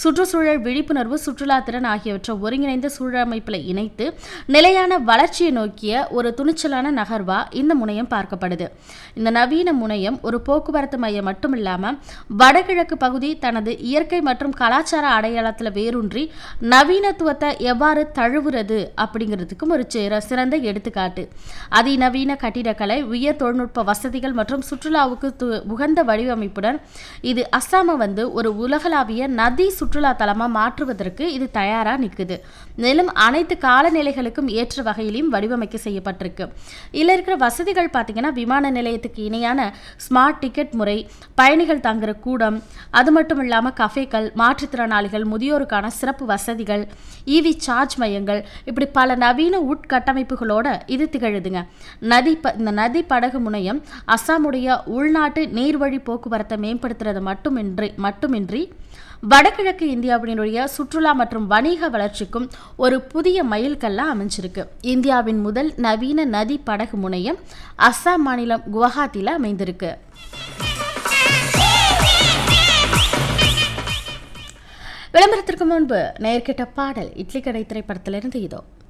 சுற்றுச்சூழல் விழிப்புணர்வு சுற்றுலா திறன் ஆகியவற்றை ஒருங்கிணைந்த சூழலமைப்பில் இணைத்து நிலையான வளர்ச்சியை நோக்கிய ஒரு துணிச்சலான நகர்வா இந்த முனையம் பார்க்கப்படுது இந்த நவீன முனையம் ஒரு போக்குவரத்து மையம் மட்டும் இல்லாமல் வடகிழக்கு பகுதி தனது இயற்கை மற்றும் கலாச்சார அடையாளத்தில் வேரூன்றி நவீனத்துவத்தை எவ்வாறு தழுவுறது அப்படிங்கிறதுக்கும் ஒரு சிற- சிறந்த எடுத்துக்காட்டு அதிநவீன கட்டிடக்கலை உயர் தொழில்நுட்ப வசதிகள் மற்றும் சுற்றுலாவுக்கு து- உகந்த வடிவமைப்புடன் இது அஸ்ஸாமை வந்து ஒரு உலகளாவிய நதி சுற்றுலா தலமா மாற்றுவதற்கு இது தயாரா நிக்குது மேலும் அனைத்து காலநிலைகளுக்கும் ஏற்ற வகையிலும் வடிவமைக்க செய்யப்பட்டிருக்கு இதில் இருக்கிற வசதிகள் பார்த்தீங்கன்னா விமான நிலையத்துக்கு இணையான ஸ்மார்ட் டிக்கெட் முறை பயணிகள் தங்குற கூடம் அது மட்டும் இல்லாமல் கஃபேக்கள் மாற்றுத்திறனாளிகள் முதியோருக்கான சிறப்பு வசதிகள் இவி சார்ஜ் மையங்கள் இப்படி பல நவீன உட்கட்டமைப்புகளோட இது திகழுதுங்க நதி ப இந்த நதி படகு முனையம் அஸ்ஸாமுடைய உள்நாட்டு நீர்வழி போக்குவரத்தை மேம்படுத்துறது மட்டுமின்றி மட்டுமின்றி வடகிழக்கு இந்தியாவினுடைய சுற்றுலா மற்றும் வணிக வளர்ச்சிக்கும் ஒரு புதிய மைல்கல்லா அமைஞ்சிருக்கு இந்தியாவின் முதல் நவீன நதி படகு முனையம் அஸ்ஸாம் மாநிலம் குவஹாத்தியில் அமைந்திருக்கு விளம்பரத்திற்கு முன்பு நேர்கிட்ட பாடல் இட்லி கடை திரைப்படத்திலிருந்து இதோ